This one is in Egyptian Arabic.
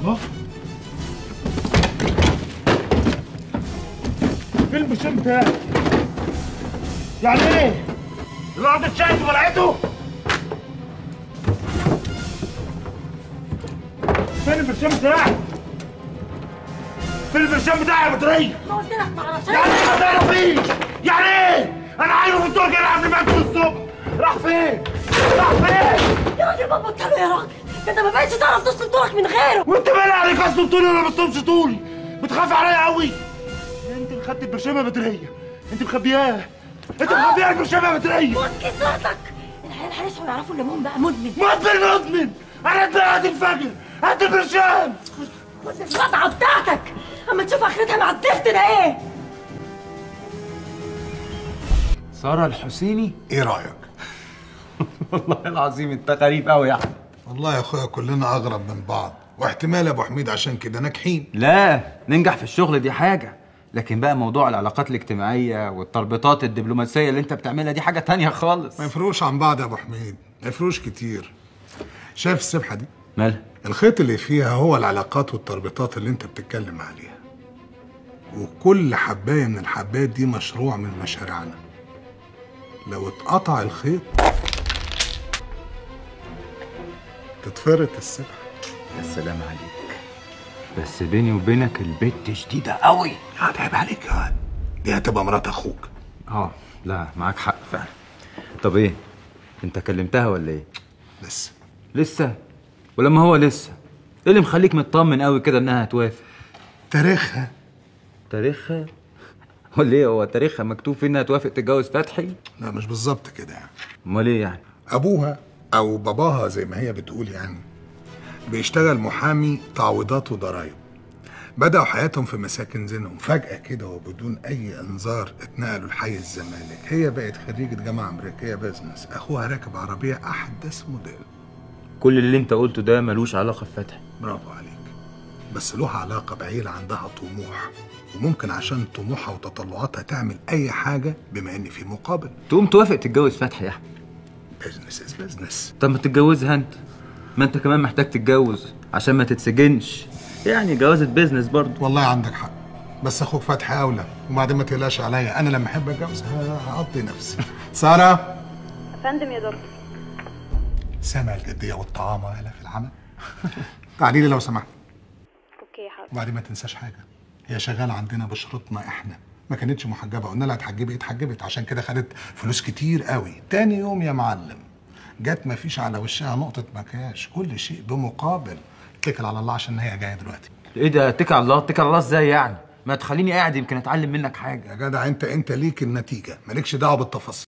اه فين البرشام بتاعي؟ يعني ايه؟ الارض اتشقت ولعته؟ فين البرشام بتاعي؟ فين البرشام بتاعي يا بطريق؟ ما قلت لك ما اعرفش يعني ايه ما تعرفيش؟ يعني ايه؟ انا عايزه في الدور كده قبل ما اكل الصبح راح فين؟ راح فين؟ يا راجل ما تبطله يا راجل ده انت ما بقتش تعرف تصل دورك من غيره وانت مالي عليك اصلا طولي ولا بصومش طولي؟ بتخاف عليا قوي انت اللي خدت البرشامه يا بدريه انت مخبياه انت مخبياه البرشامه يا بدريه موت كسرتك العيال هيصحوا يعرفوا الليمون بقى مدمن مدمن مدمن انا دلوقتي الفجر هات البرشام خد القطعه بتاعتك اما تشوف اخرتها مع الزفت ده ايه سارة الحسيني ايه رايك والله العظيم انت غريب قوي يا احمد والله يا اخويا كلنا اغرب من بعض واحتمال يا ابو حميد عشان كده ناجحين لا ننجح في الشغل دي حاجة لكن بقى موضوع العلاقات الاجتماعية والتربيطات الدبلوماسية اللي انت بتعملها دي حاجة تانية خالص ما يفرقوش عن بعض يا ابو حميد ما يفرقوش كتير شايف السبحه دي مالها الخيط اللي فيها هو العلاقات والتربيطات اللي انت بتتكلم عليها وكل حبايه من الحبات دي مشروع من مشاريعنا لو اتقطع الخيط تتفرط السبحه يا سلام عليك بس بيني وبينك البت شديدة قوي هتعب عليك يا واد. دي هتبقى مرات اخوك اه لا معاك حق فعلا طب ايه انت كلمتها ولا ايه لسه لسه ولما هو لسه ايه اللي مخليك مطمن قوي كده انها هتوافق تاريخها تاريخها ولا ايه هو تاريخها مكتوب فيه انها توافق تتجوز فتحي لا مش بالظبط كده يعني امال ايه يعني ابوها او باباها زي ما هي بتقول يعني بيشتغل محامي تعويضات وضرايب بدأوا حياتهم في مساكن زينهم فجأة كده وبدون أي إنذار اتنقلوا لحي الزمالك هي بقت خريجة جامعة أمريكية بيزنس أخوها راكب عربية أحدث موديل كل اللي انت قلته ده ملوش علاقه بفتحي برافو عليك بس له علاقة بعيلة عندها طموح وممكن عشان طموحها وتطلعاتها تعمل أي حاجة بما إن في مقابل تقوم توافق تتجوز فتحي يا احمد بيزنس از بيزنس طب ما تتجوزها انت ما انت كمان محتاج تتجوز عشان ما تتسجنش يعني جوازة بيزنس برضه والله عندك حق بس اخوك فتحي اولى وبعدين ما تقلقش عليا انا لما احب اتجوز هقضي نفسي ساره فندم يا دكتور سامع الجديه والطعامه هلا في العمل تعالي لي لو سمحت اوكي حاضر وبعدين ما تنساش حاجه هي شغاله عندنا بشروطنا احنا ما كانتش محجبه قلنا لها اتحجبي اتحجبت عشان كده خدت فلوس كتير قوي تاني يوم يا معلم جت ما فيش على وشها نقطه مكياج كل شيء بمقابل اتكل على الله عشان هي جايه دلوقتي ايه ده اتكل على الله اتكل على الله ازاي يعني ما تخليني قاعد يمكن اتعلم منك حاجه يا جدع انت انت ليك النتيجه مالكش دعوه بالتفاصيل